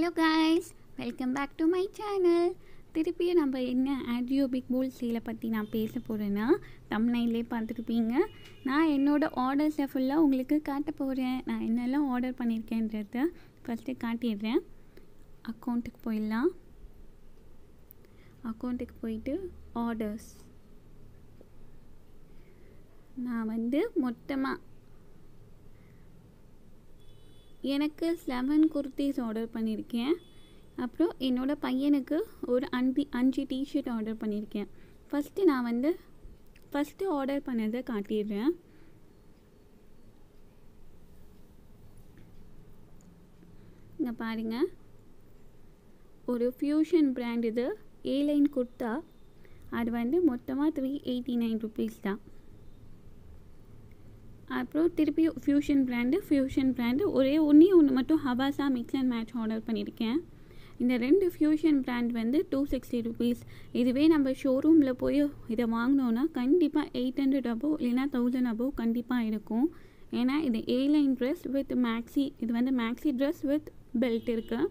hello guys welcome back to my channel திருப்பியும் நம்ம என்ன ஆடியோ பிக் போல் சேலை பற்றி நான் பேச போகிறேன்னா தமிழ்நிலே பார்த்துருப்பீங்க நான் என்னோடய ஆர்டர்ஸை ஃபுல்லாக உங்களுக்கு காட்ட போகிறேன் நான் என்னெல்லாம் ஆர்டர் பண்ணியிருக்கேன்றத ஃபஸ்ட்டு காட்டிடுறேன் அக்கௌண்ட்டுக்கு போயிடலாம் அக்கௌண்ட்டுக்கு போயிட்டு ஆர்டர்ஸ் நான் வந்து மொத்தமாக எனக்கு செவன் குர்த்திஸ் ஆர்டர் பண்ணியிருக்கேன் அப்புறம் என்னோடய பையனுக்கு ஒரு அஞ்சு அஞ்சு டிஷர்ட் ஆர்டர் பண்ணியிருக்கேன் ஃபஸ்ட்டு நான் வந்து ஃபஸ்ட்டு ஆர்டர் பண்ணதை காட்டிடுறேன் இங்கே பாருங்கள் ஒரு ஃப்யூஷன் பிராண்ட் இது ஏ லைன் குர்த்தா அது வந்து மொத்தமாக த்ரீ எயிட்டி நைன் ருபீஸ் தான் அப்புறம் திருப்பி ஃப்யூஷன் பிராண்டு ஃப்யூஷன் பிராண்டு ஒரே ஒன்றே ஒன்று மட்டும் Avaasa mix and match order பண்ணியிருக்கேன் இந்த ரெண்டு ஃப்யூஷன் பிராண்ட் வந்து டூ சிக்ஸ்டி ருபீஸ் இதுவே நம்ம ஷோரூமில் போய் இதை வாங்கினோன்னா கண்டிப்பாக எயிட் ஹண்ட்ரட் அபோவ் இல்லைனா தௌசண்ட் அபோவ் கண்டிப்பாக இருக்கும் ஏன்னா இது A line dress with maxi இது வந்து மேக்ஸி ட்ரெஸ் வித் பெல்ட் இருக்குது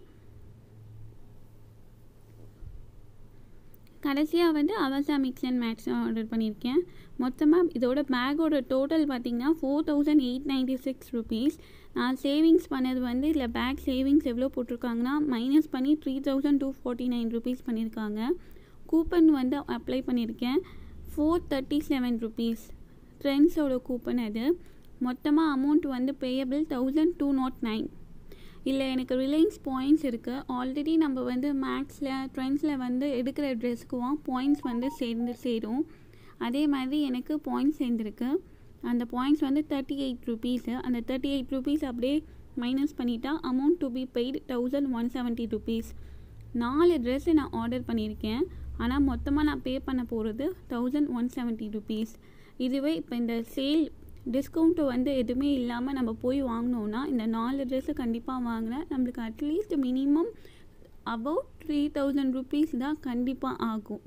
கடைசியாக வந்து Avaasa mix and match order பண்ணியிருக்கேன் மொத்தமாக இதோட பேக்கோட டோட்டல் பார்த்திங்கன்னா four thousand eight ninety six rupees நான் சேவிங்ஸ் பண்ணது வந்து இதில் பேக் சேவிங்ஸ் எவ்வளோ போட்டிருக்காங்கன்னா மைனஸ் பண்ணி three thousand two forty nine rupees பண்ணியிருக்காங்க கூப்பன் வந்து அப்ளை பண்ணியிருக்கேன் ஃபோர் தேர்ட்டி செவன் ருபீஸ் ட்ரெண்ட்ஸோட கூப்பன் அது மொத்தமாக அமௌண்ட் வந்து payable thousand two nought nine இல்லை எனக்கு ரிலையன்ஸ் பாயிண்ட்ஸ் இருக்குது ஆல்ரெடி நம்ம வந்து மேக்ஸில் ட்ரெண்ட்ஸில் வந்து எடுக்கிற ட்ரெஸ்க்குவோம் பாயிண்ட்ஸ் வந்து சேர்ந்து சேரும் அதே மாதிரி எனக்கு பாயிண்ட்ஸ் சேர்ந்துருக்கு அந்த பாயிண்ட்ஸ் வந்து தேர்ட்டி எயிட் ருபீஸு அந்த தேர்ட்டி எயிட் ருபீஸ் அப்படியே மைனஸ் பண்ணிட்டா amount to be paid thousand one seventy rupees நாலு ட்ரெஸ்ஸு நான் ஆர்டர் பண்ணியிருக்கேன் ஆனால் மொத்தமாக நான் பே பண்ண போகிறது தௌசண்ட் ஒன் செவன்ட்டி ருபீஸ் இதுவே இப்போ இந்த சேல் டிஸ்கவுண்ட்டு வந்து எதுவுமே இல்லாமல் நம்ம போய் வாங்கினோன்னா இந்த நாலு ட்ரெஸ்ஸு கண்டிப்பாக வாங்கினா நம்மளுக்கு at least minimum about three thousand rupees தான் கண்டிப்பாக ஆகும்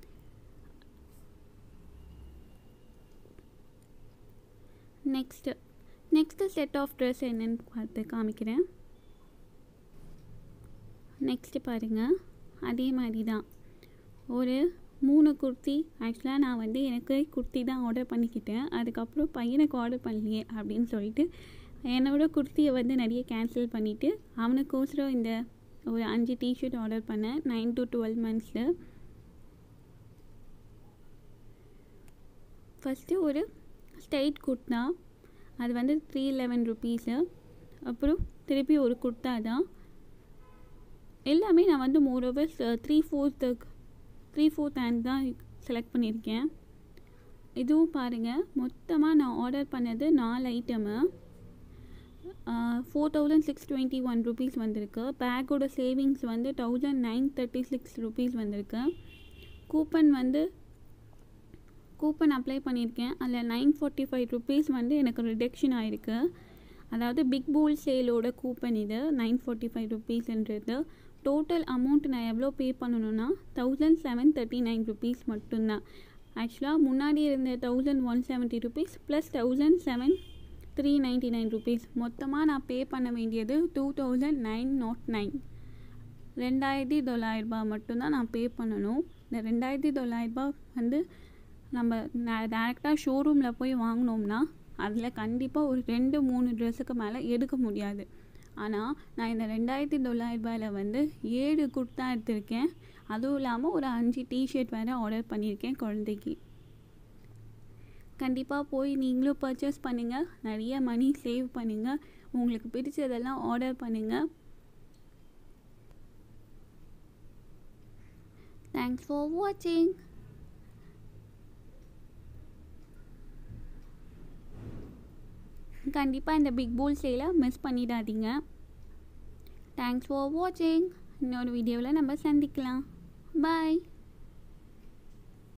next next set of dress என்னென்னு பார்த்து காமிக்கிறேன் நெக்ஸ்ட்டு பாருங்கள் அதே மாதிரி தான் ஒரு மூணு குர்த்தி ஆக்சுவலாக நான் வந்து எனக்கு குர்த்தி தான் ஆர்டர் பண்ணிக்கிட்டேன் அதுக்கப்புறம் பையனுக்கு ஆர்டர் பண்ணலையே அப்படின்னு சொல்லிட்டு என்னோட குர்த்தியை வந்து நிறைய கேன்சல் பண்ணிவிட்டு அவனுக்கோசரம் இந்த ஒரு அஞ்சு டிஷர்ட் ஆர்டர் பண்ணேன் நைன் டு டுவெல் மந்த்ஸில் ஃபஸ்ட்டு ஒரு ஸ்ட்ரைட் குர்த்தா அது வந்து த்ரீ லெவன் ருபீஸு அப்புறம் திருப்பி ஒரு குர்த்தா தான் எல்லாமே நான் வந்து moreover three fourth three fourth hand தான் செலக்ட் பண்ணியிருக்கேன் இதுவும் பாருங்கள் மொத்தமாக நான் ஆர்டர் பண்ணது நாலு item four thousand six twenty one rupees வந்திருக்கு பேக்கோட சேவிங்ஸ் வந்து thousand nine thirty six rupees வந்திருக்கு கூப்பன் வந்து கூப்பன் அப்ளை பண்ணியிருக்கேன் அதில் நைன் ஃபார்ட்டி ஃபைவ் ருபீஸ் வந்து எனக்கு ரிடக்ஷன் ஆகிருக்கு அதாவது பிக் பூல் சேலோட கூப்பன் இது நைன் ஃபார்ட்டி ஃபைவ் ருபீஸ்ன்றது டோட்டல் அமௌண்ட் நான் எவ்வளோ பே பண்ணணுன்னா thousand seven thirty nine rupees மட்டும்தான் ஆக்சுவலாக முன்னாடி இருந்த thousand one seventy rupees plus thousand seven three ninety nine rupees மொத்தமாக நான் பே பண்ண வேண்டியது two thousand nine nought nine ரெண்டாயிரத்தி தொள்ளாயிரரூபா மட்டும்தான் நான் பே பண்ணணும் இந்த ரெண்டாயிரத்தி தொள்ளாயிரரூபா வந்து நம்ம டேரெக்டாக ஷோரூமில் போய் வாங்கினோம்னா அதில் கண்டிப்பாக ஒரு ரெண்டு மூணு ட்ரெஸ்ஸுக்கு மேலே எடுக்க முடியாது ஆனால் நான் இந்த ரெண்டாயிரத்தி தொள்ளாயிரரூபாயில் வந்து ஏழு குர்த்தா எடுத்திருக்கேன் அதுவும் இல்லாமல் ஒரு அஞ்சு டிஷர்ட் வேறு ஆர்டர் பண்ணியிருக்கேன் குழந்தைக்கு கண்டிப்பாக போய் நீங்களும் பர்ச்சேஸ் பண்ணுங்கள் நிறைய மணி சேவ் பண்ணுங்கள் உங்களுக்கு பிடிச்சதெல்லாம் ஆர்டர் பண்ணுங்கள் தேங்க்ஸ் ஃபார் வாட்சிங் கண்டிப்பாக இந்த பிக் போல் சேலை மிஸ் பண்ணிடாதீங்க தேங்க்ஸ் ஃபார் வாட்சிங் இன்னொரு வீடியோவில் நம்ம சந்திக்கலாம் பாய்